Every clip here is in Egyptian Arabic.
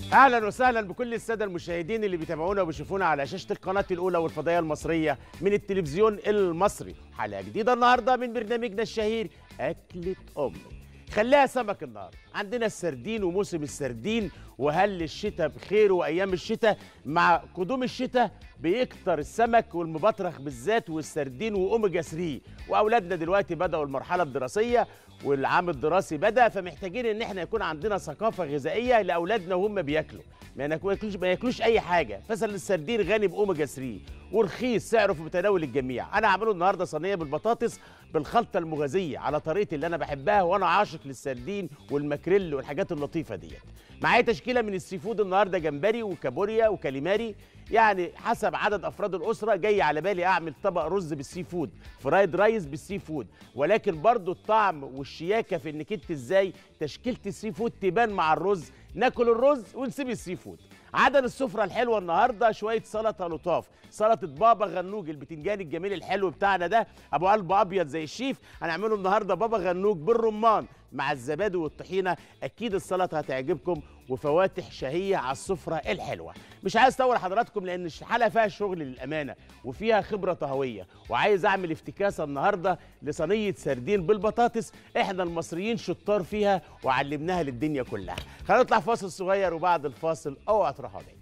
اهلا وسهلا بكل الساده المشاهدين اللي بيتابعونا وبيشوفونا على شاشه القناه الاولى والفضائيه المصريه من التلفزيون المصري حلقه جديده النهارده من برنامجنا الشهير اكله امي خليها سمك النهارده عندنا السردين وموسم السردين وهل الشتاء بخير وايام الشتاء مع قدوم الشتاء بيكتر السمك والمبطرخ بالذات والسردين واوميجا 3 واولادنا دلوقتي بداوا المرحله الدراسيه والعام الدراسي بدا فمحتاجين ان احنا يكون عندنا ثقافه غذائيه لاولادنا وهم بياكلوا ما ياكلوش ما ياكلوش اي حاجه مثلا السردين غني باوميجا 3 ورخيص سعره في متناول الجميع انا هعمله النهارده صينيه بالبطاطس بالخلطه المغازيه على طريقتي اللي انا بحبها وانا عاشق للسردين والماكريل والحاجات اللطيفه ديت معايا تشكيله من السي فود النهارده جمبري وكابوريا وكاليماري يعني حسب عدد افراد الاسره جاي على بالي اعمل طبق رز بالسي فود فرايد رايز بالسي فود ولكن برضو الطعم والشياكه في انك انت ازاي تشكيله السي فود تبان مع الرز ناكل الرز ونسيب السي فود عدد السفره الحلوه النهارده شويه سلطه لطاف سلطه بابا غنوج البتنجان الجميل الحلو بتاعنا ده ابو قلب ابيض زي الشيف هنعمله النهارده بابا غنوج بالرمان مع الزبادي والطحينه اكيد السلطه هتعجبكم وفواتح شهيه على السفره الحلوه مش عايز اطول حضراتكم لان الحلقه فيها شغل للامانه وفيها خبره طهويه وعايز اعمل افتكاسه النهارده لصينيه سردين بالبطاطس احنا المصريين شطار فيها وعلمناها للدنيا كلها خلينا نطلع فاصل صغير وبعد الفاصل اوعى تروحوا بعيد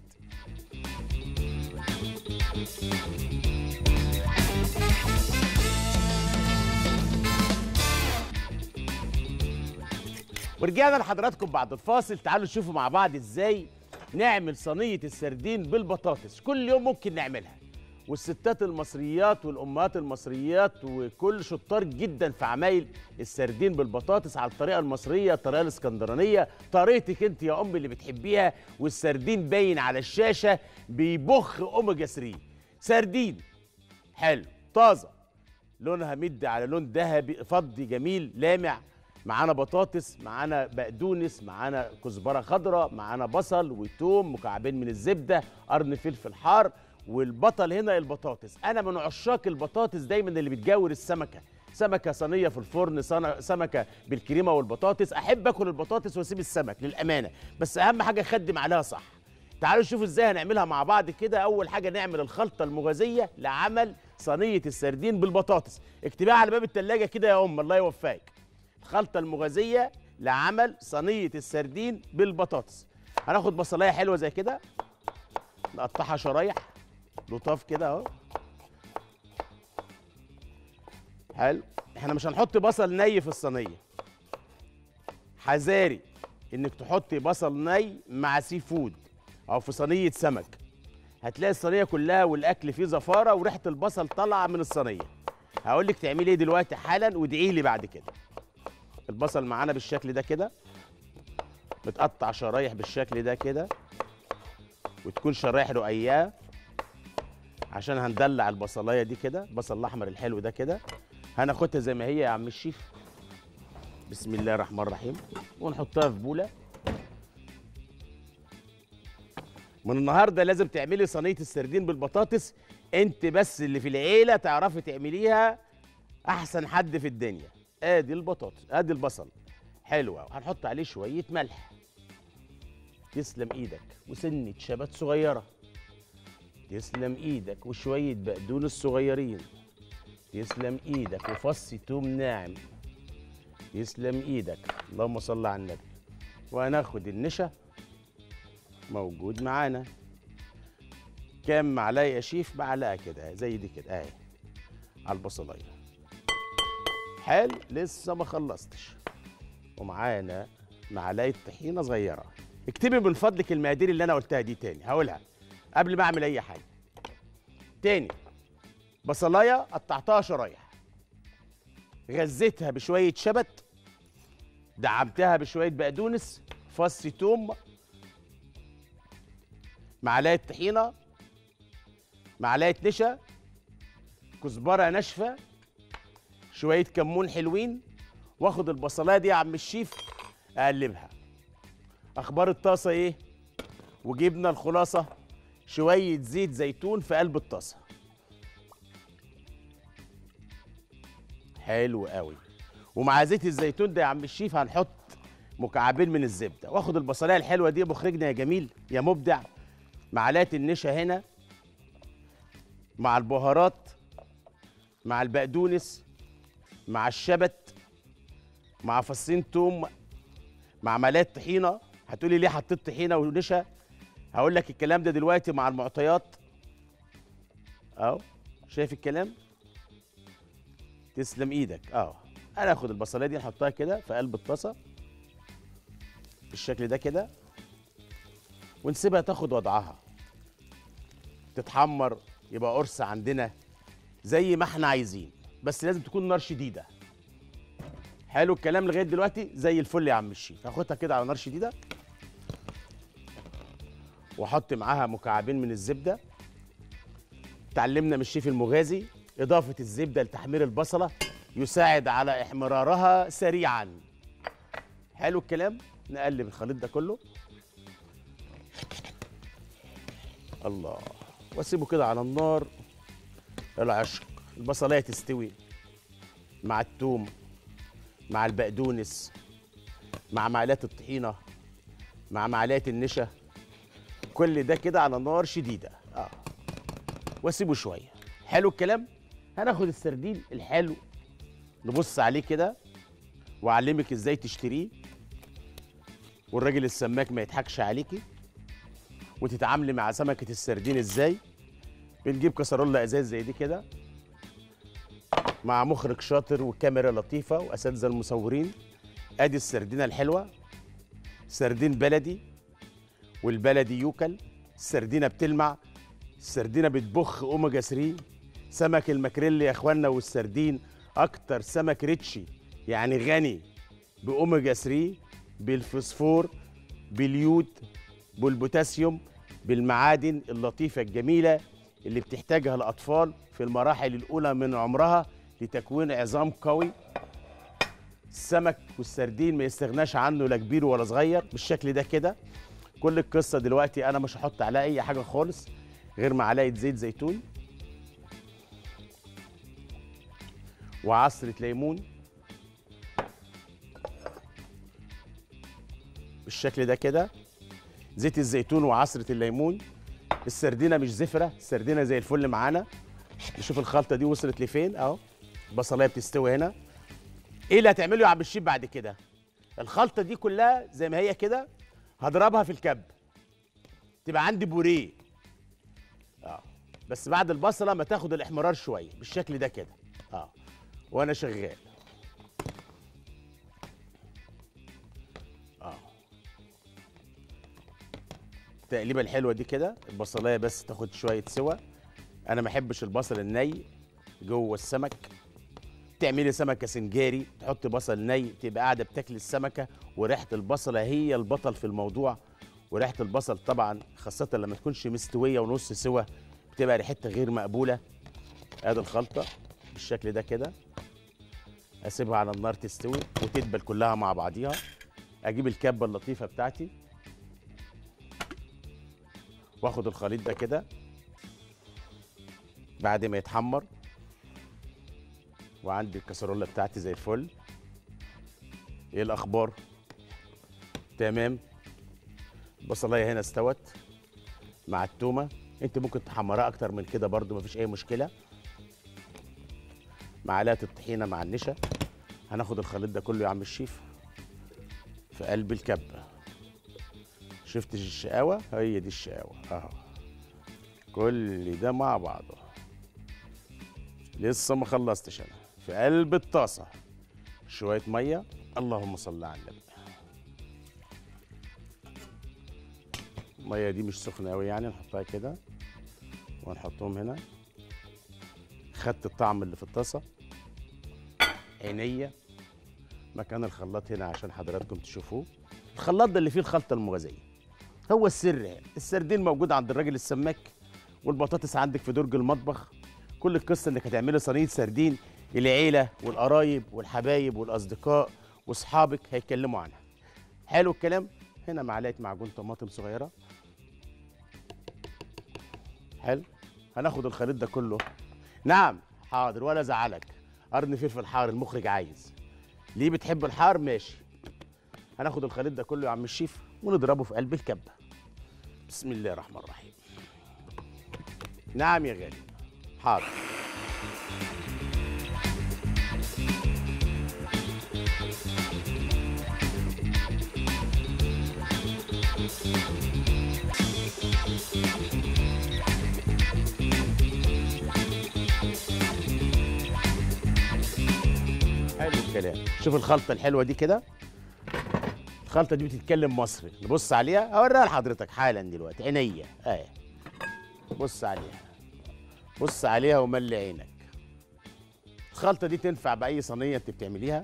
ورجعنا لحضراتكم بعد الفاصل تعالوا نشوفوا مع بعض ازاي نعمل صينيه السردين بالبطاطس كل يوم ممكن نعملها والستات المصريات والامهات المصريات وكل شطار جدا في عمايل السردين بالبطاطس على الطريقه المصريه الطريقه الاسكندرانيه طريقتك انت يا ام اللي بتحبيها والسردين باين على الشاشه بيبخ اوميجا 3 سردين حلو طازه لونها مدي على لون ذهبي فضي جميل لامع معانا بطاطس معانا بقدونس معانا كزبره خضراء معانا بصل وتوم مكعبين من الزبده قرن فلفل حار والبطل هنا البطاطس انا من عشاق البطاطس دايما اللي بتجاور السمكه سمكه صينيه في الفرن صن- سمكه بالكريمه والبطاطس احب اكل البطاطس واسيب السمك للامانه بس اهم حاجه اخدم عليها صح تعالوا نشوف ازاي هنعملها مع بعض كده اول حاجه نعمل الخلطه المغازيه لعمل صينيه السردين بالبطاطس اكتبيها على باب التلاجة كده يا ام الله يوفقك الخلطه المغازيه لعمل صينيه السردين بالبطاطس هناخد بصلايه حلوه زي كده نقطعها شرايح لطاف كده اهو حلو احنا مش هنحط بصل ني في الصينيه حذاري انك تحطي بصل ني مع سي فود او في صينيه سمك هتلاقي الصينيه كلها والاكل فيه زفاره وريحه البصل طالعه من الصينيه هقول لك تعملي ايه دلوقتي حالا وادعي لي بعد كده البصل معانا بالشكل ده كده متقطع شرايح بالشكل ده كده وتكون شرايح رقيقه عشان هندلع البصلايه دي كده البصل الاحمر الحلو ده كده هناخدها زي ما هي يا عم الشيف بسم الله الرحمن الرحيم ونحطها في بوله من النهارده لازم تعملي صينيه السردين بالبطاطس انت بس اللي في العيله تعرفي تعمليها احسن حد في الدنيا ادي البطاطس ادي البصل حلوه هنحط عليه شويه ملح تسلم ايدك وسنه شبت صغيره تسلم ايدك وشويه بقدونس صغيرين تسلم ايدك وفص توم ناعم تسلم ايدك اللهم صل على النبي وهناخد النشا موجود معانا كام معلقه يا شيف معلقه كده زي دي كده اهي على البصلايه حلو لسه ما خلصتش ومعانا معلقه طحينه صغيره اكتبي من فضلك المقادير اللي انا قلتها دي تاني هقولها قبل ما اعمل اي حاجه تاني بصلايه قطعتها شرايح غزيتها بشويه شبت دعمتها بشويه بقدونس فص توم معلقه طحينه معلقه نشا كزبره ناشفه شويه كمون حلوين واخد البصلايه دي يا عم الشيف اقلبها اخبار الطاسه ايه وجبنا الخلاصه شويه زيت زيتون في قلب الطاسه حلو قوي ومع زيت الزيتون ده يا عم الشيف هنحط مكعبين من الزبده واخد البصلايه الحلوه دي مخرجنا يا جميل يا مبدع معلقه النشا هنا مع البهارات مع البقدونس مع الشبت مع فصين توم مع معلقه طحينه هتقولي ليه حطيت طحينه ونشا هقول لك الكلام ده دلوقتي مع المعطيات اهو شايف الكلام تسلم ايدك اه انا اخد البصلايه دي نحطها كده في قلب الطاسه بالشكل ده كده ونسيبها تاخد وضعها تتحمر يبقى قرص عندنا زي ما احنا عايزين بس لازم تكون نار شديده حلو الكلام لغايه دلوقتي زي الفل يا عم الشيف هاخدها كده على نار شديده واحط معاها مكعبين من الزبده اتعلمنا من الشيف المغازي اضافه الزبده لتحمير البصله يساعد على احمرارها سريعا حلو الكلام نقلب الخليط ده كله الله واسيبه كده على النار العشق البصلايه تستوي مع التوم مع البقدونس مع معلقه الطحينه مع معلقه النشا كل ده كده على نار شديده اه واسيبه شويه حلو الكلام هناخد السردين الحلو نبص عليه كده واعلمك ازاي تشتريه والراجل السماك ما يضحكش عليكي وتتعاملي مع سمكه السردين ازاي بنجيب كسرولة ازاز زي دي كده مع مخرج شاطر وكاميرا لطيفه واساتذه المصورين ادي السردينه الحلوه سردين بلدي والبلدي يوكل السردينه بتلمع السردينه بتبخ اوميجا 3 سمك الماكريل يا اخوانا والسردين اكتر سمك ريتشي يعني غني باوميجا 3 بالفوسفور باليود بالبوتاسيوم بالمعادن اللطيفه الجميله اللي بتحتاجها الاطفال في المراحل الاولى من عمرها لتكوين عظام قوي السمك والسردين ما يستغناش عنه لا كبير ولا صغير بالشكل ده كده كل القصه دلوقتي انا مش هحط عليها اي حاجه خالص غير معلقه زيت زيتون وعصره ليمون بالشكل ده كده زيت الزيتون وعصره الليمون السردينه مش زفره السردينه زي الفل معانا نشوف الخلطه دي وصلت لفين اهو البصلايه بتستوي هنا ايه اللي هتعمله يا عم الشيف بعد كده الخلطه دي كلها زي ما هي كده هضربها في الكب تبقى عندي بوريه اه بس بعد البصله ما تاخد الاحمرار شويه بالشكل ده كده اه وانا شغال اه التقليبه الحلوه دي كده البصلايه بس تاخد شويه سوا انا ما احبش البصل الني جوه السمك تعملي سمكه سنجاري تحطي بصل ني تبقى قاعده بتاكل السمكه وريحه البصله هي البطل في الموضوع وريحه البصل طبعا خاصه لما تكونش مستويه ونص سوا بتبقى ريحتها غير مقبوله ادي الخلطه بالشكل ده كده اسيبها على النار تستوي وتدبل كلها مع بعضيها اجيب الكبه اللطيفه بتاعتي واخد الخليط ده كده بعد ما يتحمر وعندي الكسرولة بتاعتي زي الفل ايه الاخبار تمام البصلايه هنا استوت مع التومه انت ممكن تحمرها اكتر من كده برضو مفيش اي مشكله معلقه الطحينه مع النشا هناخد الخليط ده كله يا عم الشيف في قلب الكبه شفت الشقاوه هي دي الشقاوه اهو كل ده مع بعضه لسه ما خلصتش انا في قلب الطاسه شويه ميه اللهم صل على النبي الميه دي مش سخنه قوي يعني نحطها كده ونحطهم هنا خدت الطعم اللي في الطاسه عينيا مكان الخلاط هنا عشان حضراتكم تشوفوه الخلاط ده اللي فيه الخلطه المغازيه هو السر يعني السردين موجود عند الراجل السماك والبطاطس عندك في درج المطبخ كل القصه انك هتعملي صينيه سردين العيله والقرايب والحبايب والاصدقاء واصحابك هيتكلموا عنها حلو الكلام هنا معلقه معجون طماطم صغيره حلو هناخد الخليط ده كله نعم حاضر ولا زعلك قرن فلفل حار المخرج عايز ليه بتحب الحار ماشي هناخد الخليط ده كله يا عم الشيف ونضربه في قلب الكبه بسم الله الرحمن الرحيم نعم يا غالي حاضر حلو الكلام شوف الخلطه الحلوه دي كده الخلطه دي بتتكلم مصري نبص عليها اوريها لحضرتك حالا دلوقتي عينيا اهي بص عليها بص عليها وملي عينك الخلطه دي تنفع باي صينيه انت بتعمليها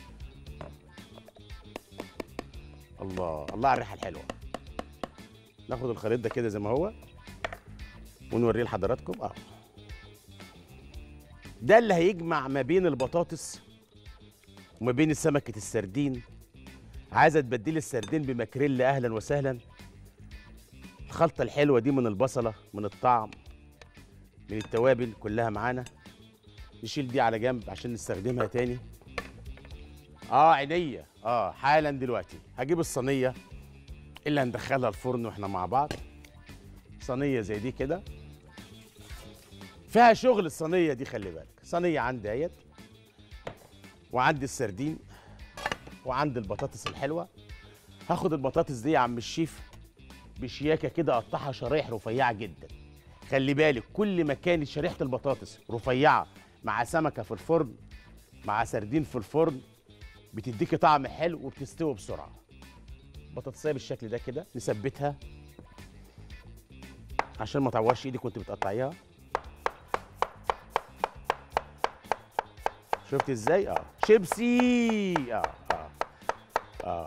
الله الله على الريحه الحلوه ناخد الخليط ده كده زي ما هو ونوريه لحضراتكم اه ده اللي هيجمع ما بين البطاطس وما بين سمكة السردين عايزة تبدلي السردين بماكريل أهلا وسهلا الخلطة الحلوة دي من البصلة من الطعم من التوابل كلها معانا نشيل دي على جنب عشان نستخدمها تاني اه عينيا اه حالا دلوقتي هجيب الصينية اللي هندخلها الفرن واحنا مع بعض صينية زي دي كده فيها شغل الصينية دي خلي بالك صينية عندي اهيت وعندي السردين وعندي البطاطس الحلوة هاخد البطاطس دي يا عم الشيف بشياكة كده اقطعها شرايح رفيعة جدا خلي بالك كل ما كانت شريحة البطاطس رفيعة مع سمكة في الفرن مع سردين في الفرن بتديكي طعم حلو وبتستوي بسرعة بطاطسية بالشكل ده كده نثبتها عشان ما تعورش ايدك وانت بتقطعيها شفت ازاي اه شيبسي اه اه اه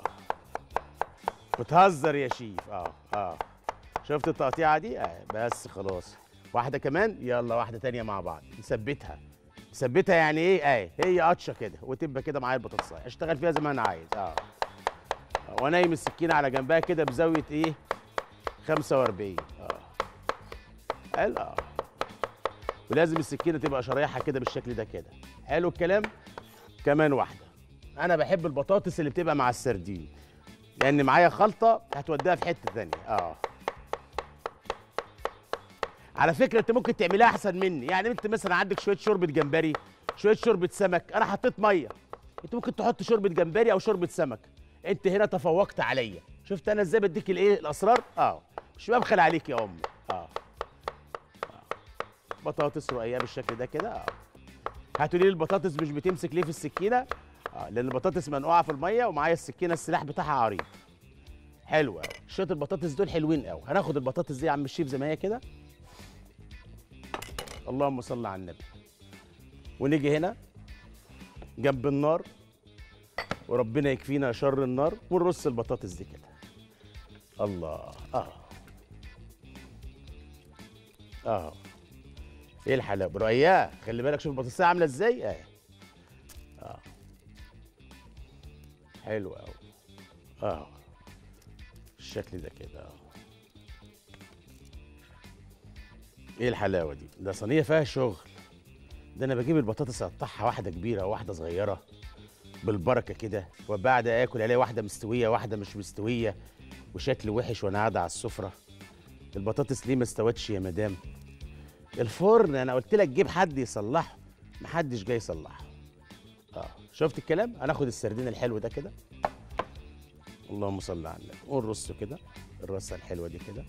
بتهزر يا شيف اه اه شفت التقطيعه دي اه بس خلاص واحده كمان يلا واحده تانية مع بعض نثبتها نثبتها يعني ايه اه هي قطشه كده وتبقى كده معايا البطاطسايه اشتغل فيها زي ما انا عايز اه آه، ونايم السكينه على جنبها كده بزاويه ايه 45 اه حلو اه ولازم السكينه تبقى شرايحها كده بالشكل ده كده حلو الكلام كمان واحده انا بحب البطاطس اللي بتبقى مع السردين لان معايا خلطه هتوديها في حته ثانيه اه على فكره انت ممكن تعملها احسن مني يعني انت مثلا عندك شويه شوربه جمبري شويه شوربه سمك انا حطيت ميه انت ممكن تحط شوربه جمبري او شوربه سمك انت هنا تفوقت عليا شفت انا ازاي بديك الايه الاسرار اه مش ببخل عليك يا امي اه بطاطس رقيقه بالشكل ده كده اه هاتوا لي البطاطس مش بتمسك ليه في السكينه اه لان البطاطس منقوعه في الميه ومعايا السكينه السلاح بتاعها عريض حلو قوي شويه البطاطس دول حلوين قوي هناخد البطاطس دي يا عم الشيف زي ما هي كده اللهم صل على النبي ونيجي هنا جنب النار وربنا يكفينا شر النار ونرص البطاطس دي كده الله اه اه ايه الحلاوه رؤياه خلي بالك شوف البطاطسيه عامله ازاي اه اه حلو قوي اه الشكل ده كده اه ايه الحلاوه دي ده صينيه فيها شغل ده انا بجيب البطاطس اقطعها واحده كبيره وواحده صغيره بالبركه كده وبعد اكل الاقي واحده مستويه واحده مش مستويه وشكل وحش وانا قاعده على السفره البطاطس ليه ما استوتش يا مدام الفرن انا قلت لك جيب حد يصلحه محدش جاي يصلحه اه شفت الكلام هناخد السردين الحلو ده كده اللهم صل على النبي ونرصه كده الرصه الحلوه دي كده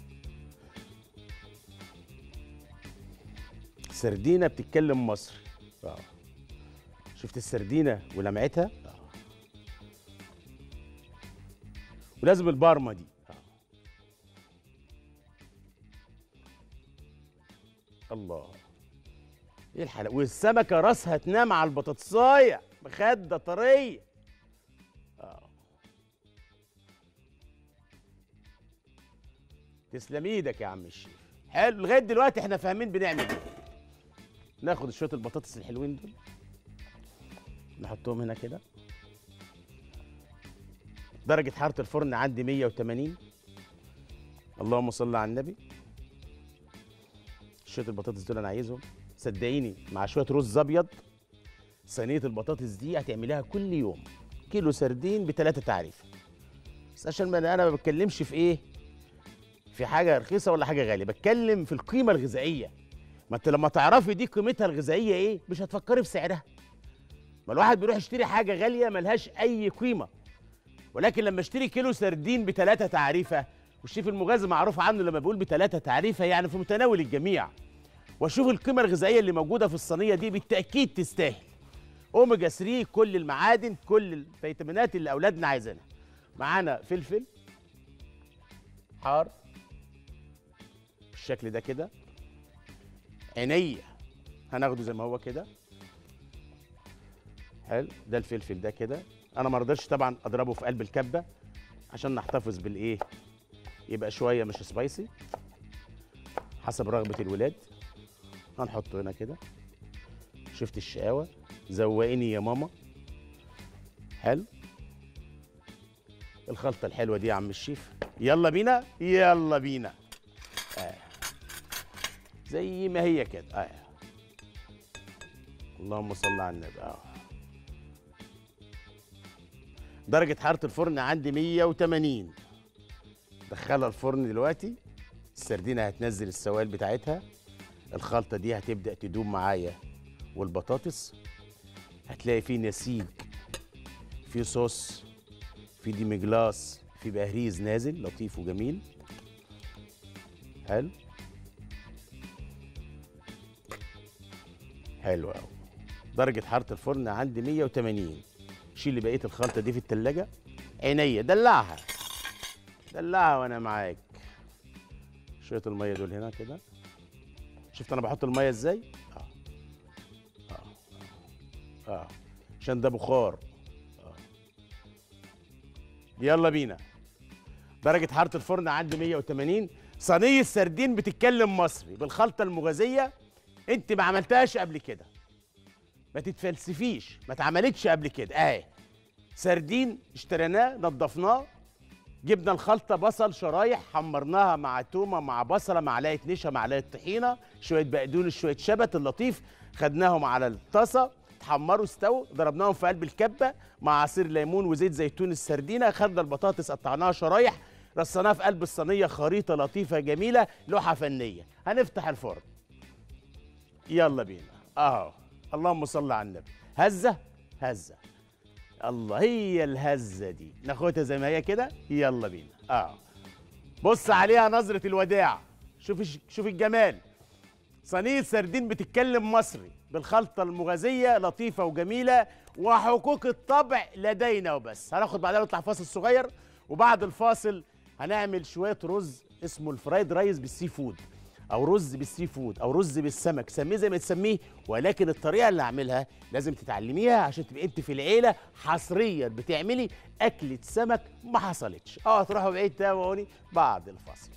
سردينه بتتكلم مصري اه شفت السردينه ولمعتها اه ولازم البارمه دي آه. الله ايه الحلاوه والسمكه راسها تنام على البطاطسايه مخده طريه اه تسلم ايدك يا عم الشيف حلو لغايه دلوقتي احنا فاهمين بنعمل ايه ناخد شويه البطاطس الحلوين دول نحطهم هنا كده درجة حرارة الفرن عندي 180 اللهم صل على النبي شوية البطاطس دول أنا عايزهم صدقيني مع شوية رز أبيض صينية البطاطس دي هتعمليها كل يوم كيلو سردين بتلاتة تعريف بس عشان ما انا ما بتكلمش في ايه في حاجه رخيصه ولا حاجه غاليه بتكلم في القيمه الغذائيه ما انت لما تعرفي دي قيمتها الغذائيه ايه مش هتفكري في سعرها ما الواحد بيروح يشتري حاجه غاليه ملهاش اي قيمه ولكن لما اشتري كيلو سردين بثلاثه تعريفه والشيف المغازي معروف عنه لما بيقول بثلاثه تعريفه يعني في متناول الجميع واشوف القيمه الغذائيه اللي موجوده في الصينيه دي بالتاكيد تستاهل اوميجا 3 كل المعادن كل الفيتامينات اللي اولادنا عايزينها معانا فلفل حار بالشكل ده كده عينيا هناخده زي ما هو كده حلو ده الفلفل ده كده انا ما رضيتش طبعا اضربه في قلب الكبه عشان نحتفظ بالايه يبقى شويه مش سبايسي حسب رغبه الولاد هنحطه هنا كده شفت الشقاوه زوقيني يا ماما حلو الخلطه الحلوه دي يا عم الشيف يلا بينا يلا بينا آه. زي ما هي كده آه. اللهم صل على النبي آه. درجة حرارة الفرن عندي 180 دخلها الفرن دلوقتي السردينة هتنزل السوائل بتاعتها الخلطة دي هتبدأ تدوب معايا والبطاطس هتلاقي فيه نسيج في صوص في ديمي جلاس في بهريز نازل لطيف وجميل حلو حلو قوي درجة حرارة الفرن عندي 180 شيل بقية الخلطة دي في التلاجة عينيا دلعها دلعها وانا معاك شوية المية دول هنا كده شفت انا بحط المية ازاي؟ اه اه اه عشان ده بخار آه. يلا بينا درجة حرارة الفرن عندي 180 صينية سردين بتتكلم مصري بالخلطة المغازية انت ما عملتهاش قبل كده ما تتفلسفيش ما اتعملتش قبل كده اهي سردين اشتريناه نضفناه جبنا الخلطة بصل شرايح حمرناها مع تومة مع بصلة معلقة نشا معلقة طحينة شوية بقدونس شوية شبت اللطيف خدناهم على الطاسة اتحمروا استووا ضربناهم في قلب الكبة مع عصير ليمون وزيت زيتون السردينة خدنا البطاطس قطعناها شرايح رصيناها في قلب الصينية خريطة لطيفة جميلة لوحة فنية هنفتح الفرن يلا بينا اهو اللهم صل على النبي هزة هزة الله هي الهزة دي ناخدها زي ما هي كده يلا بينا اه بص عليها نظرة الوداع شوف الش- شوف الجمال صينية سردين بتتكلم مصري بالخلطة المغازية لطيفة وجميلة وحقوق الطبع لدينا وبس هناخد بعدها نطلع فاصل صغير وبعد الفاصل هنعمل شوية رز اسمه الفرايد رايز بالسي فود او رز بالسي فود او رز بالسمك سميه زي ما تسميه ولكن الطريقه اللي هعملها لازم تتعلميها عشان تبقى انت في العيله حصريا بتعملي اكله سمك ما حصلتش اه تروحوا بعيد تابعوني بعد الفاصل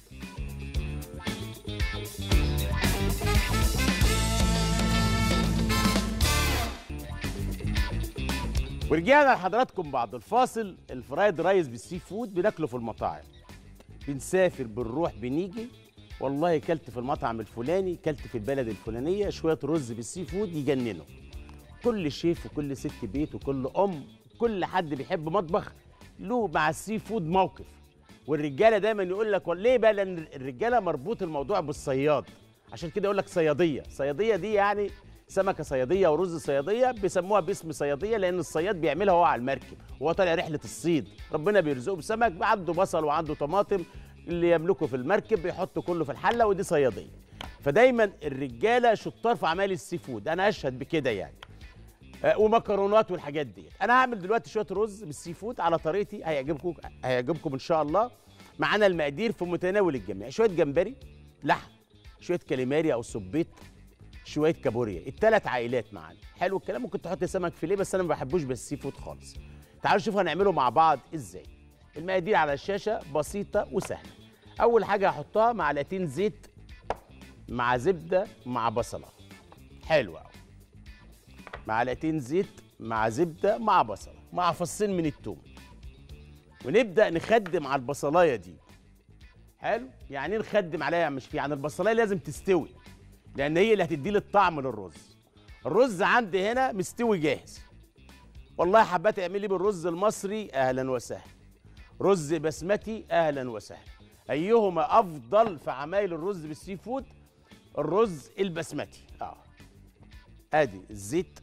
ورجعنا لحضراتكم بعد الفاصل الفرايد رايز بالسي فود بناكله في المطاعم بنسافر بنروح بنيجي والله كلت في المطعم الفلاني كلت في البلد الفلانيه شويه رز بالسي فود يجننوا كل شيف وكل ست بيت وكل ام كل حد بيحب مطبخ له مع السي فود موقف والرجاله دايما يقول لك ليه بقى لان الرجاله مربوط الموضوع بالصياد عشان كده يقول لك صياديه صياديه دي يعني سمكه صياديه ورز صياديه بيسموها باسم صياديه لان الصياد بيعملها هو على المركب وهو طالع رحله الصيد ربنا بيرزقه بسمك عنده بصل وعنده طماطم اللي يملكه في المركب بيحط كله في الحله ودي صياديه فدايما الرجاله شطار في اعمال السي فود انا اشهد بكده يعني آه، ومكرونات والحاجات دي انا هعمل دلوقتي شويه رز بالسي فود على طريقتي هيعجبكم هيعجبكم ان شاء الله معانا المقادير في متناول الجميع شويه جمبري لحم شويه كاليماري او سبيط شويه كابوريا الثلاث عائلات معانا حلو الكلام ممكن تحط سمك فيليه بس انا ما بحبوش بالسي فود خالص تعالوا نشوف هنعمله مع بعض ازاي المقادير على الشاشه بسيطه وسهله اول حاجه هحطها معلقتين زيت مع زبده مع بصله حلو قوي معلقتين زيت مع زبده مع بصله مع فصين من الثوم ونبدا نخدم على البصلايه دي حلو يعني ايه نخدم عليها مش في يعني البصلايه لازم تستوي لان هي اللي هتدي لي الطعم للرز الرز عندي هنا مستوي جاهز والله حبات تعملي بالرز المصري اهلا وسهلا رز بسمتي اهلا وسهلا ايهما افضل في عمايل الرز بالسي فود الرز البسمتي اه ادي الزيت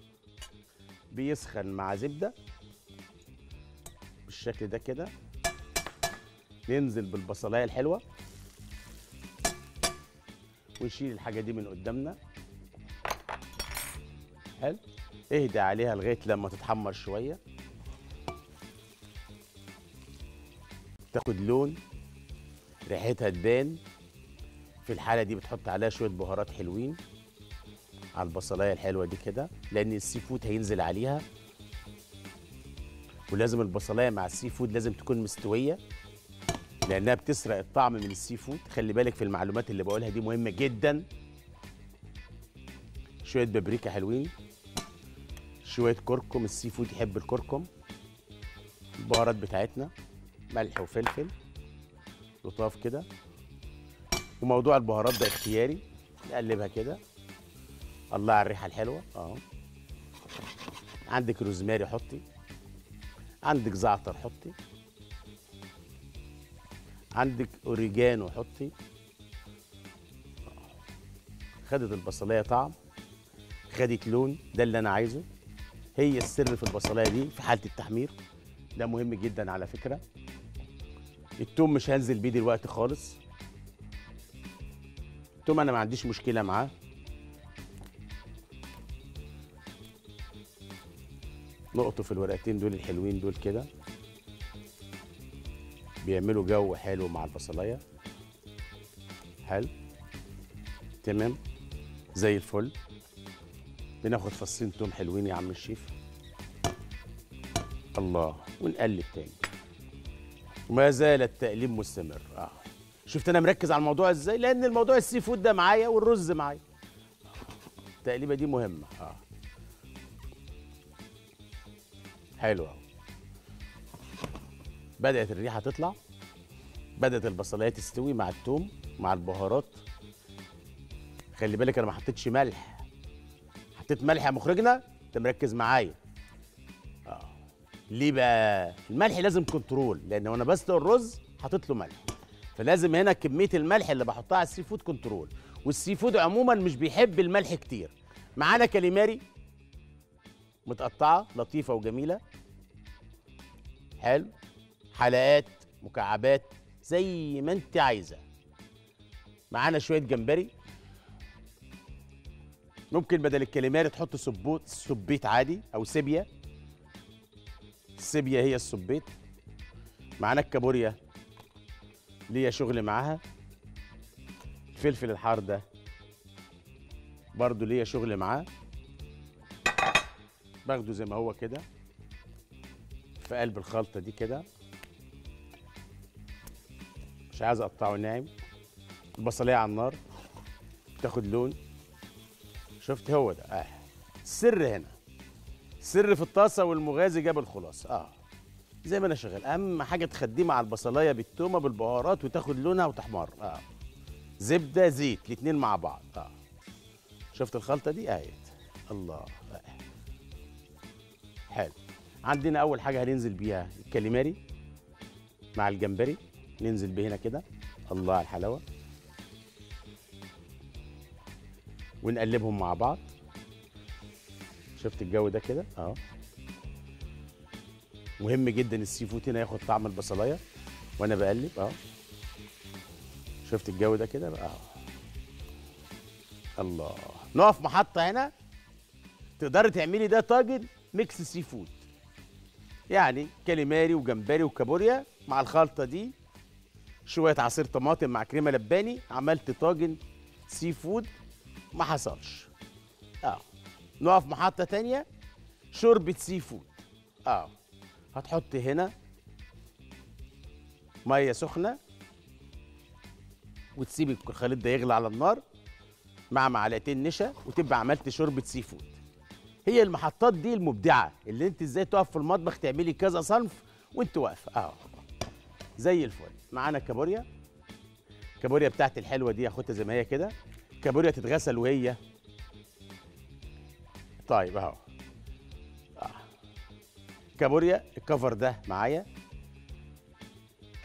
بيسخن مع زبده بالشكل ده كده ننزل بالبصلايه الحلوه ونشيل الحاجه دي من قدامنا حلو اهدى عليها لغايه لما تتحمر شويه تاخد لون ريحتها تبان في الحاله دي بتحط عليها شويه بهارات حلوين على البصلايه الحلوه دي كده لان السي فود هينزل عليها ولازم البصلايه مع السي فود لازم تكون مستويه لانها بتسرق الطعم من السي فود خلي بالك في المعلومات اللي بقولها دي مهمه جدا شويه بابريكا حلوين شويه كركم السي فود يحب الكركم البهارات بتاعتنا ملح وفلفل لطاف كده وموضوع البهارات ده اختياري نقلبها كده الله على الريحه الحلوه اه عندك روزماري حطي عندك زعتر حطي عندك اوريجانو حطي خدت البصلايه طعم خدت لون ده اللي انا عايزه هي السر في البصلايه دي في حاله التحمير ده مهم جدا على فكره التوم مش هنزل بيه دلوقتي خالص التوم انا ما عنديش مشكله معاه نقطه في الورقتين دول الحلوين دول كده بيعملوا جو حلو مع البصلايه حلو تمام زي الفل بناخد فصين توم حلوين يا عم الشيف الله ونقلب تاني وما زال التقليب مستمر اه شفت انا مركز على الموضوع ازاي لان الموضوع السي فود ده معايا والرز معايا التقليبه دي مهمه اه حلو أوي. بدات الريحه تطلع بدات البصلايه تستوي مع الثوم مع البهارات خلي بالك انا ما حطيتش ملح حطيت ملح يا مخرجنا انت مركز معايا اه ليه بقى الملح لازم كنترول لان وانا بسلق الرز حاطط له ملح فلازم هنا كميه الملح اللي بحطها على السي فود كنترول والسي فود عموما مش بيحب الملح كتير معانا كاليماري متقطعه لطيفه وجميله حلو حلقات مكعبات زي ما انت عايزه معانا شويه جمبري ممكن بدل الكاليماري تحط سبوت سبيت عادي او سيبيا السيبيا هي السبيت معانا الكابوريا ليا شغل معاها الفلفل الحار ده برضو ليا شغل معاه باخده زي ما هو كده في قلب الخلطة دي كده مش عايز اقطعه ناعم البصلية على النار تاخد لون شفت هو ده اه السر هنا السر في الطاسة والمغازي جاب الخلاصة اه زي ما انا شغال اهم حاجة تخديه مع البصلاية بالتومة بالبهارات وتاخد لونها وتحمر اه زبدة زيت الاتنين مع بعض اه شفت الخلطة دي اهيت الله آه. حلو عندنا اول حاجه هننزل بيها الكاليماري مع الجمبري ننزل بيه هنا كده الله على الحلاوه ونقلبهم مع بعض شفت الجو ده كده اهو مهم جدا السي فود هنا ياخد طعم البصلايه وانا بقلب اهو شفت الجو ده كده اهو الله نقف محطه هنا تقدري تعملي ده طاجن ميكس سي فود يعني كاليماري وجمبري وكابوريا مع الخلطه دي شويه عصير طماطم مع كريمه لباني عملت طاجن سي فود ما حصلش اه نقف محطه تانية شوربه سي فود اه هتحط هنا ميه سخنه وتسيب الخليط ده يغلي على النار مع معلقتين نشا وتبقى عملت شوربه سي فود هي المحطات دي المبدعه اللي انت ازاي تقف في المطبخ تعملي كذا صنف وانت واقفه اه زي الفل معانا كابوريا الكابوريا بتاعتي الحلوه دي اخدها زي ما هي كده كابوريا تتغسل وهي طيب اهو آه. كابوريا الكفر ده معايا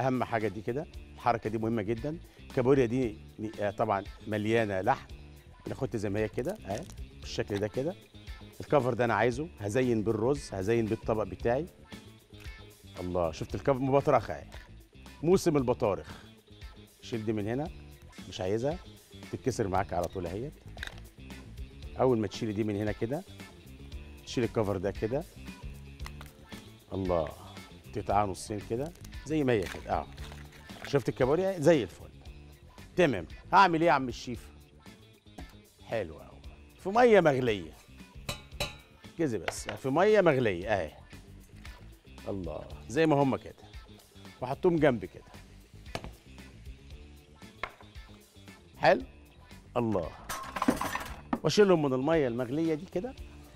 اهم حاجه دي كده الحركه دي مهمه جدا الكابوريا دي آه، طبعا مليانه لحم بناخدها زي ما هي كده اهي بالشكل ده كده الكفر ده انا عايزه هزين بالرز هزين بالطبق بتاعي الله شفت الكفر مبطرخه اهي موسم البطارخ شيل دي من هنا مش عايزها تتكسر معاك على طول اهيت اول ما تشيلي دي من هنا كده تشيل الكفر ده كده الله تقطعها نصين كده زي ما هي كده اه شفت الكابوريا زي الفل تمام هعمل ايه يا عم الشيف حلو قوي في ميه مغليه كده بس في ميه مغليه اهي الله زي ما هم كده واحطهم جنبي كده حلو الله واشيلهم من الميه المغليه دي كده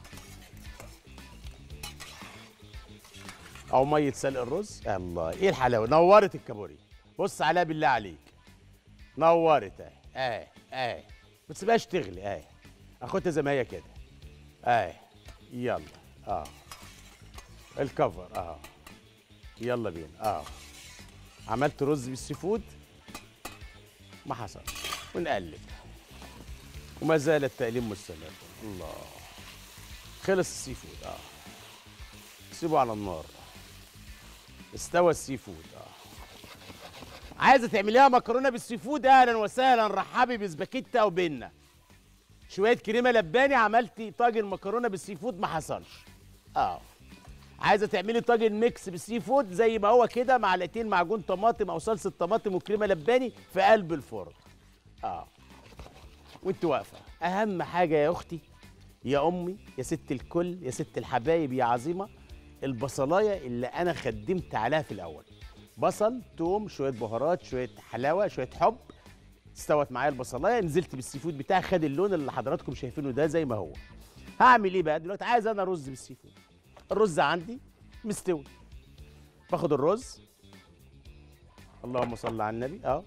او ميه سلق الرز الله ايه الحلاوه نورت الكابوريا بص عليها بالله عليك نورت اهي اهي اهي ما تسيبهاش تغلي اهي اخدها زي ما هي كده اهي يلا اه الكفر اه يلا بينا اه عملت رز بالسي فود ما حصلش ونقلب وما زال التقليب مستمر الله خلص السي فود اه سيبه على النار استوى السي فود اه عايزه تعمليها مكرونه بالسي فود اهلا وسهلا رحبي بسباكيتا او بينا شويه كريمه لباني عملتي طاجن مكرونه بالسي فود ما حصلش اه عايزه تعملي طاجن ميكس بالسي فود زي ما هو كده معلقتين معجون طماطم او صلصه طماطم وكريمه لباني في قلب الفرن اه وانت واقفه اهم حاجه يا اختي يا امي يا ست الكل يا ست الحبايب يا عظيمه البصلايه اللي انا خدمت عليها في الاول بصل توم شويه بهارات شويه حلاوه شويه حب استوت معايا البصلايه نزلت بالسي فود بتاعي خد اللون اللي حضراتكم شايفينه ده زي ما هو هعمل ايه بقى دلوقتي عايز انا رز بالسي فود الرز عندي مستوي باخد الرز اللهم صل على النبي اه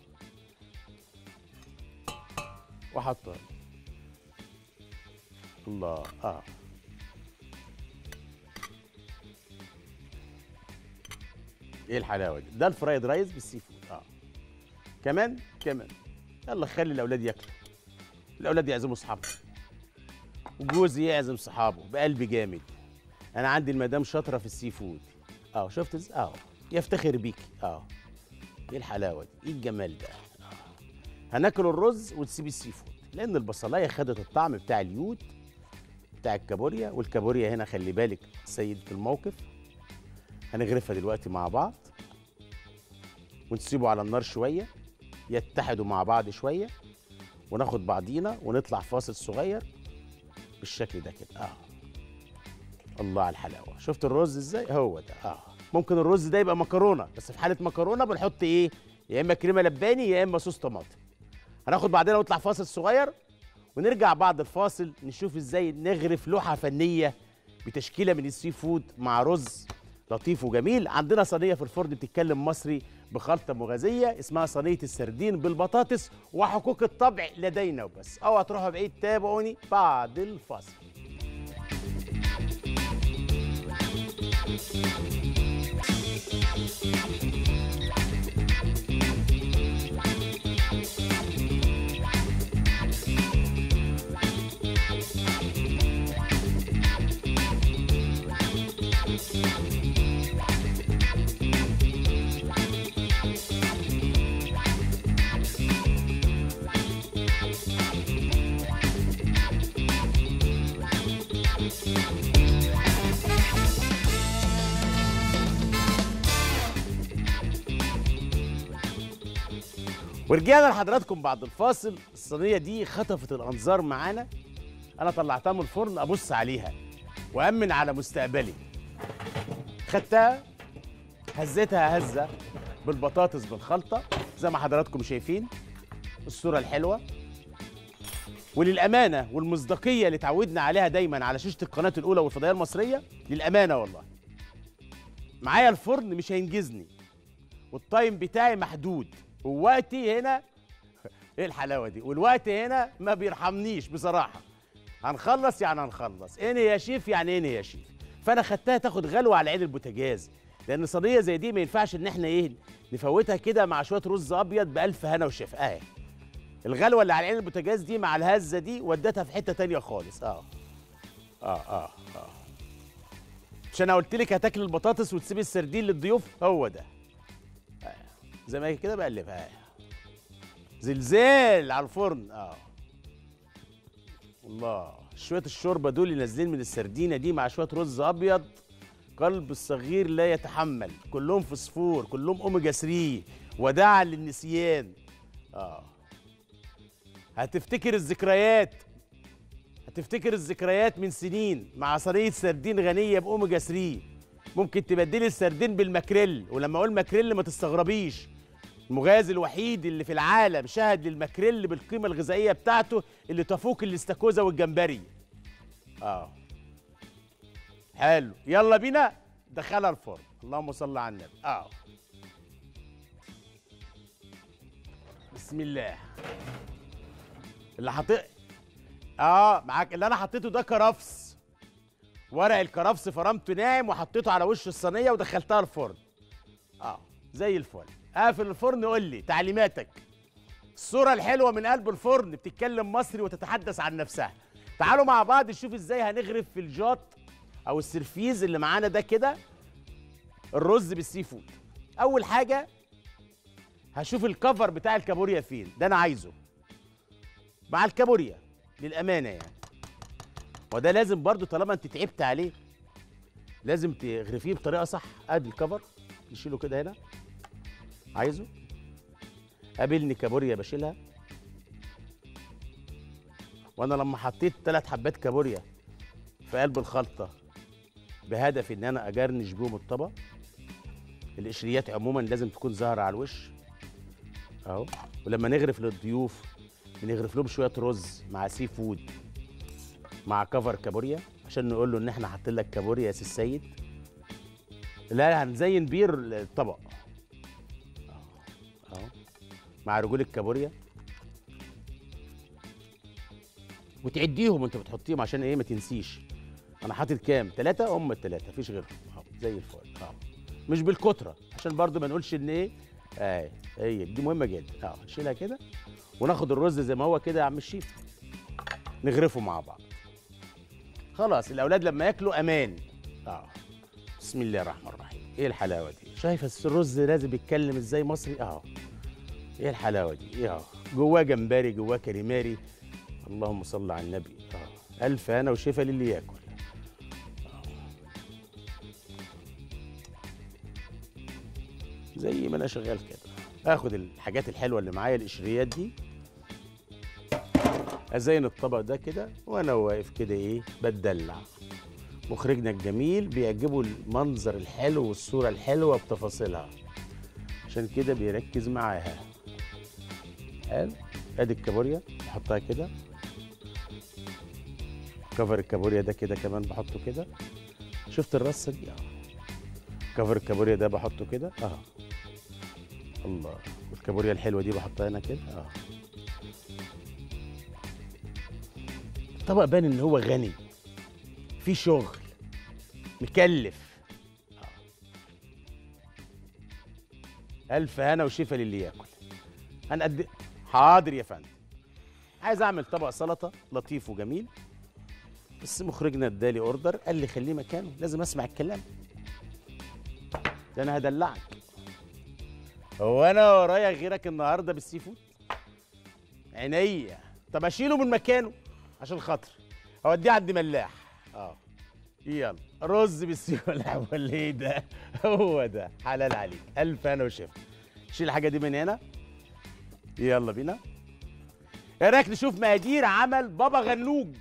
واحطه الله اه ايه الحلاوه دي ده الفرايد رايز بالسي فود اه كمان كمان يلا خلي الاولاد ياكلوا الاولاد يعزموا اصحابهم وجوزي يعزم صحابه بقلب جامد انا عندي المدام شاطره في السي فود اه شفت ازاي اه يفتخر بيكي اه ايه الحلاوه دي ايه الجمال ده آه. هناكل الرز وتسيبي السي فود لان البصلايه خدت الطعم بتاع اليود بتاع الكابوريا والكابوريا هنا خلي بالك سيدة الموقف هنغرفها دلوقتي مع بعض ونسيبه على النار شويه يتحدوا مع بعض شويه وناخد بعضينا ونطلع فاصل صغير بالشكل ده كده اه الله على الحلاوه شفت الرز ازاي هو ده اه ممكن الرز ده يبقى مكرونه بس في حاله مكرونه بنحط ايه يا اما كريمه لباني يا اما صوص طماطم هناخد بعدين ونطلع فاصل صغير ونرجع بعد الفاصل نشوف ازاي نغرف لوحه فنيه بتشكيله من السي فود مع رز لطيف وجميل عندنا صينيه في الفرن بتتكلم مصري بخلطه مغازيه اسمها صينيه السردين بالبطاطس وحقوق الطبع لدينا وبس اوعى تروحوا بعيد تابعوني بعد الفاصل ورجعنا لحضراتكم بعد الفاصل الصينيه دي خطفت الانظار معانا انا طلعتها من الفرن ابص عليها وامن على مستقبلي خدتها هزيتها هزه بالبطاطس بالخلطه زي ما حضراتكم شايفين الصوره الحلوه وللامانه والمصداقيه اللي اتعودنا عليها دايما على شاشه القناه الاولى والفضائيه المصريه للامانه والله معايا الفرن مش هينجزني والتايم بتاعي محدود ووقتي هنا ايه الحلاوه دي والوقت هنا ما بيرحمنيش بصراحه هنخلص يعني هنخلص ايه يا شيف يعني ايه يا شيف فانا خدتها تاخد غلوه على عين البوتاجاز لان صينيه زي دي ما ينفعش ان احنا ايه نفوتها كده مع شويه رز ابيض بالف هنا وشفا اهي الغلوه اللي على عين البوتاجاز دي مع الهزه دي ودتها في حته تانية خالص اه اه اه اه مش انا قلت لك هتاكل البطاطس وتسيب السردين للضيوف هو ده آه. زي ما هي كده بقلبها آه. زلزال على الفرن اه الله شويه الشوربه دول اللي نازلين من السردينه دي مع شويه رز ابيض قلب الصغير لا يتحمل كلهم فوسفور كلهم اوميجا 3 وداعا للنسيان اه هتفتكر الذكريات هتفتكر الذكريات من سنين مع صينيه سردين غنيه باوميجا 3 ممكن تبدلي السردين بالماكريل ولما اقول ماكريل ما تستغربيش المغاز الوحيد اللي في العالم شهد للماكريل بالقيمه الغذائيه بتاعته اللي تفوق الاستاكوزا والجمبري اه حلو يلا بينا دخلها الفرن اللهم صل على النبي اه بسم الله اللي حطيت اه معاك اللي انا حطيته ده كرفس ورق الكرفس فرمته ناعم وحطيته على وش الصينيه ودخلتها الفرن اه زي الفل قافل الفرن قول لي تعليماتك الصوره الحلوه من قلب الفرن بتتكلم مصري وتتحدث عن نفسها تعالوا مع بعض نشوف ازاي هنغرف في الجاط او السرفيز اللي معانا ده كده الرز بالسي فود اول حاجه هشوف الكفر بتاع الكابوريا فين ده انا عايزه مع الكابوريا للامانه يعني وده لازم برضو طالما انت تعبت عليه لازم تغرفيه بطريقه صح ادي الكفر نشيله كده هنا عايزه قابلني كابوريا بشيلها وانا لما حطيت ثلاث حبات كابوريا في قلب الخلطه بهدف ان انا اجرنش بيهم الطبق القشريات عموما لازم تكون ظاهره على الوش اهو ولما نغرف للضيوف بنغرف لهم شويه رز مع سي فود مع كفر كابوريا عشان نقول له ان احنا حاطين لك كابوريا يا سي السيد لا هنزين بير الطبق اهو اهو مع رجول الكابوريا وتعديهم وانت بتحطيهم عشان ايه ما تنسيش انا حاطط كام ثلاثة هم الثلاثة مفيش غيرهم اهو زي الفل اهو مش بالكترة عشان برضو ما نقولش ان ايه اهي هي دي مهمة جدا اهو نشيلها كده وناخد الرز زي ما هو كده يا عم الشيف نغرفه مع بعض خلاص الاولاد لما ياكلوا امان اه بسم الله الرحمن الرحيم ايه الحلاوه دي شايف الرز لازم يتكلم ازاي مصري اه ايه الحلاوه دي ايه اه جواه جمبري جواه كريماري اللهم صل على النبي اه الف هنا وشفا للي ياكل آه. زي ما انا شغال كده اخد الحاجات الحلوه اللي معايا القشريات دي ازين الطبق ده كده وانا واقف كده ايه بتدلع مخرجنا الجميل بيعجبه المنظر الحلو والصوره الحلوه بتفاصيلها عشان كده بيركز معاها حلو ادي الكابوريا بحطها كده كفر الكابوريا ده كده كمان بحطه كده شفت الرصه دي اه كفر الكابوريا ده بحطه كده اه الله والكابوريا الحلوه دي بحطها هنا كده اه الطبق بان ان هو غني في شغل مكلف آه. الف هنا وشفا للي ياكل هنقد حاضر يا فندم عايز اعمل طبق سلطه لطيف وجميل بس مخرجنا ادالي اوردر قال لي خليه مكانه لازم اسمع الكلام ده انا هدلعك هو انا ورايا غيرك النهارده بالسي فود عينيا طب اشيله من مكانه عشان خاطر اوديه عند ملاح اه يلا رز بالسي ولا ولا ايه ده هو ده حلال عليك الف انا وشفا شيل الحاجه دي من هنا يلا بينا ايه رايك نشوف مقادير عمل بابا غنوج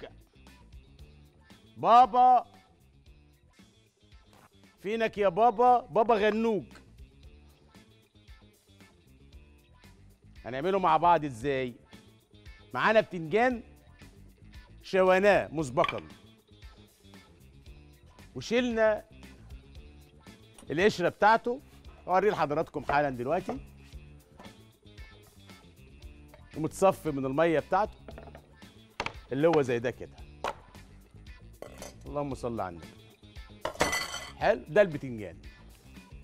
بابا فينك يا بابا بابا غنوج هنعمله مع بعض ازاي معانا بتنجان شويناه مسبقا وشيلنا القشره بتاعته اوريه لحضراتكم حالا دلوقتي ومتصفي من الميه بتاعته اللي هو زي ده كده اللهم صل على النبي حلو ده البتنجان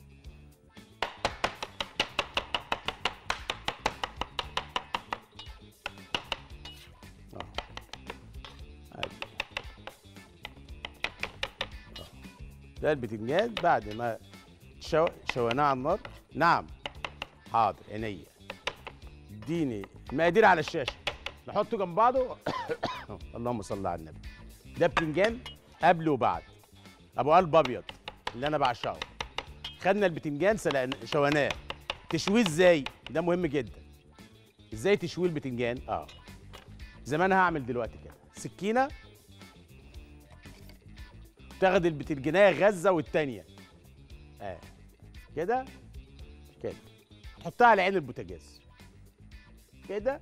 ده البتنجان بعد ما شو... شويناه على النار نعم حاضر عينيا اديني المقادير على الشاشه نحطه جنب بعضه اللهم صل على النبي ده بتنجان قبل وبعد ابو قلب ابيض اللي انا بعشقه خدنا البتنجان سلقنا شويناه تشويه ازاي ده مهم جدا ازاي تشويه البتنجان اه زي ما انا هعمل دلوقتي كده سكينه تاخد البتنجانيه غزه والتانيه اه كده كده تحطها على عين البوتاجاز كده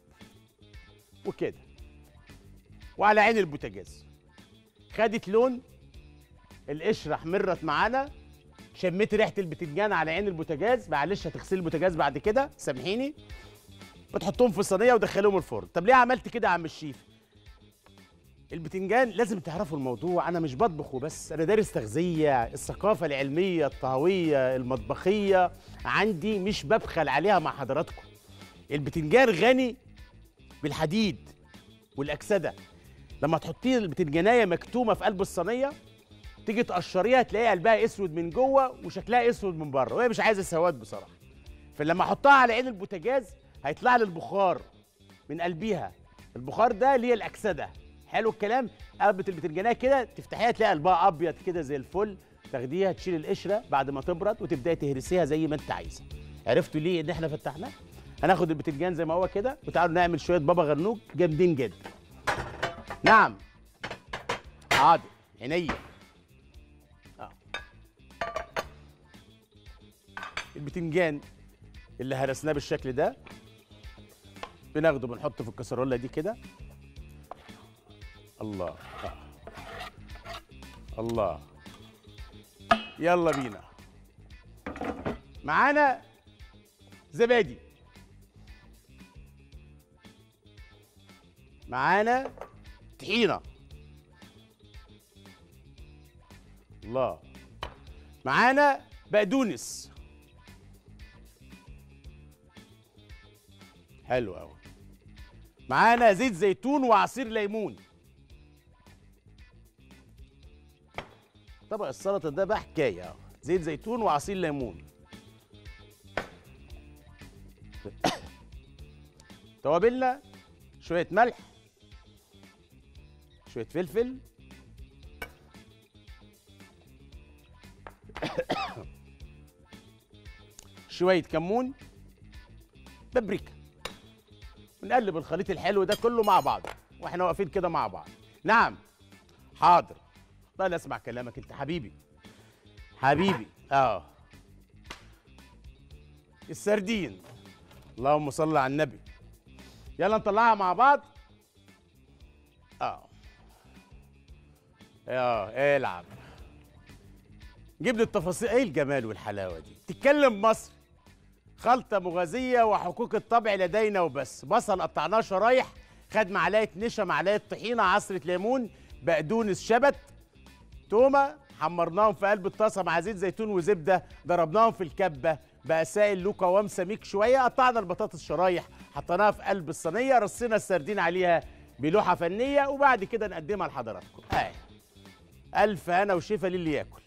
وكده وعلى عين البوتاجاز خدت لون القشره احمرت معانا شميت ريحه البتنجان على عين البوتاجاز معلش هتغسلي البوتاجاز بعد كده سامحيني وتحطهم في صينيه ودخلهم الفرن طب ليه عملت كده يا عم الشيف البتنجان لازم تعرفوا الموضوع انا مش بطبخ وبس انا دارس تغذيه الثقافه العلميه الطهويه المطبخيه عندي مش ببخل عليها مع حضراتكم البتنجان غني بالحديد والاكسده لما تحطيه البتنجانيه مكتومه في قلب الصينيه تيجي تقشريها تلاقي قلبها اسود من جوه وشكلها اسود من بره وهي مش عايزه سواد بصراحه فلما احطها على عين البوتاجاز هيطلع لي البخار من قلبيها البخار ده اللي هي الاكسده حلو الكلام قلبة البتنجانيه كده تفتحيها تلاقي قلبها ابيض كده زي الفل تاخديها تشيل القشره بعد ما تبرد وتبداي تهرسيها زي ما انت عايزه عرفتوا ليه ان احنا فتحناه هناخد البتنجان زي ما هو كده وتعالوا نعمل شويه بابا غنوج جامدين جدا نعم حاضر عينيا آه. البتنجان اللي هرسناه بالشكل ده بناخده بنحطه في الكسرولة دي كده الله آه. الله يلا بينا معانا زبادي معانا طحينه الله معانا بقدونس حلو قوي معانا زيت زيتون وعصير ليمون طبق السلطه ده بقى حكايه اهو زيت زيتون وعصير ليمون توابلنا شويه ملح شويه فلفل شويه كمون بابريكا ونقلب الخليط الحلو ده كله مع بعض واحنا واقفين كده مع بعض نعم حاضر طيب اسمع كلامك انت حبيبي حبيبي اه السردين اللهم صل على النبي يلا نطلعها مع بعض اه اه العب جيب لي التفاصيل ايه الجمال والحلاوه دي تتكلم مصر خلطة مغازية وحقوق الطبع لدينا وبس بصل قطعناه شرايح خد معلقة نشا معلقة طحينة عصرة ليمون بقدونس شبت تومة حمرناهم في قلب الطاسة مع زيت زيتون وزبدة ضربناهم في الكبة بقى سائل له قوام سميك شوية قطعنا البطاطس شرايح حطيناها في قلب الصينية رصينا السردين عليها بلوحة فنية وبعد كده نقدمها لحضراتكم اهي ألف هنا وشفا للي ياكل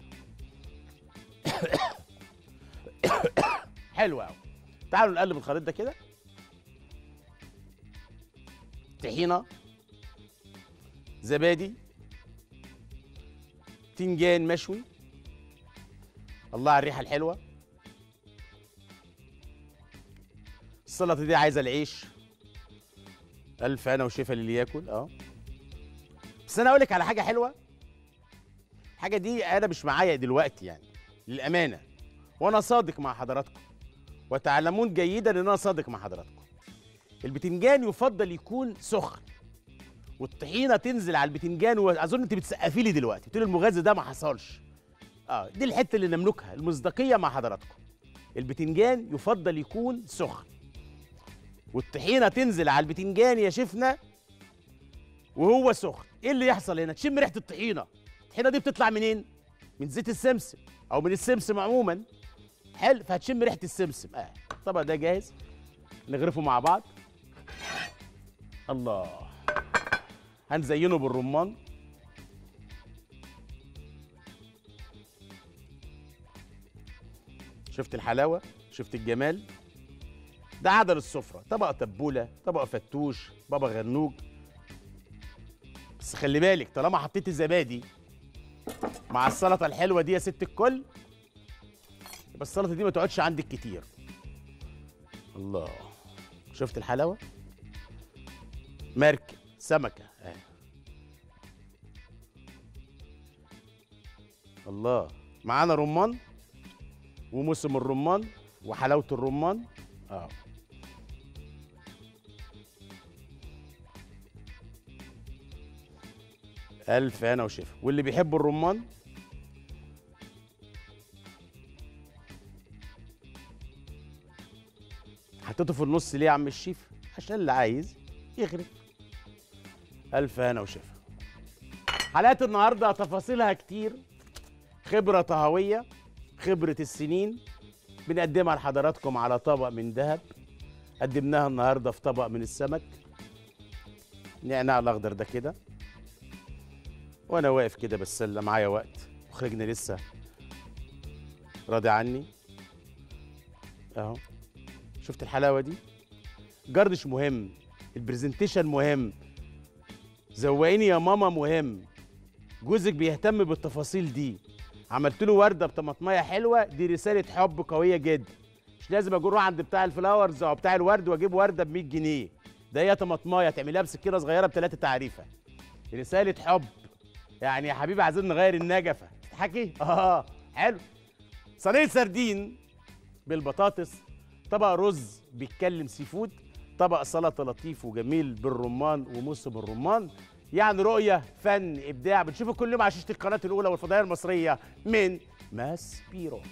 حلو قوي تعالوا نقلب الخليط ده كده طحينه زبادي تنجان مشوي الله على الريحه الحلوه السلطه دي عايزه العيش الف انا وشفا للي ياكل اه بس انا اقول لك على حاجه حلوه الحاجه دي انا مش معايا دلوقتي يعني للامانه وانا صادق مع حضراتكم وتعلمون جيدا ان انا صادق مع حضراتكم البتنجان يفضل يكون سخن والطحينه تنزل على البتنجان واظن انت بتسقفي لي دلوقتي بتقولي المغذي ده ما حصلش اه دي الحته اللي نملكها المصداقيه مع حضراتكم البتنجان يفضل يكون سخن والطحينه تنزل على البتنجان يا شفنا وهو سخن ايه اللي يحصل هنا تشم ريحه الطحينه الطحينه دي بتطلع منين من زيت السمسم او من السمسم عموما حلو فهتشم ريحه السمسم اه الطبق ده جاهز نغرفه مع بعض الله هنزينه بالرمان شفت الحلاوه شفت الجمال ده عدل السفره طبق تبوله طبق فتوش بابا غنوج بس خلي بالك طالما حطيت الزبادي مع السلطه الحلوه دي يا ست الكل يبقى السلطه دي ما تقعدش عندك كتير الله شفت الحلاوه مركب سمكه آه. الله معانا رمان وموسم الرمان وحلاوه الرمان اه الف هنا وشفا واللي بيحب الرمان حطيته في النص ليه يا عم الشيف عشان اللي عايز يغرف الف هنا وشفا حلقات النهارده تفاصيلها كتير خبره طهويه خبره السنين بنقدمها لحضراتكم على طبق من ذهب قدمناها النهارده في طبق من السمك نعناع الاخضر ده كده وانا واقف كده بتسلى معايا وقت مخرجنا لسه راضي عني اهو شفت الحلاوه دي جردش مهم البرزنتيشن مهم زوقيني يا ماما مهم جوزك بيهتم بالتفاصيل دي عملت له ورده بطماطميه حلوه دي رساله حب قويه جدا مش لازم اجي اروح عند بتاع الفلاورز او بتاع الورد واجيب ورده ب 100 جنيه ده هي طماطمايه تعمليها بسكينه صغيره بثلاثه تعريفه رساله حب يعني يا حبيبي عايزين نغير النجفه تضحكي اه حلو صينيه سردين بالبطاطس طبق رز بيتكلم سي فود طبق سلطه لطيف وجميل بالرمان وموسم الرمان يعني رؤيه فن ابداع بنشوفه كل يوم على شاشه القناه الاولى والفضائيه المصريه من ماس بيرو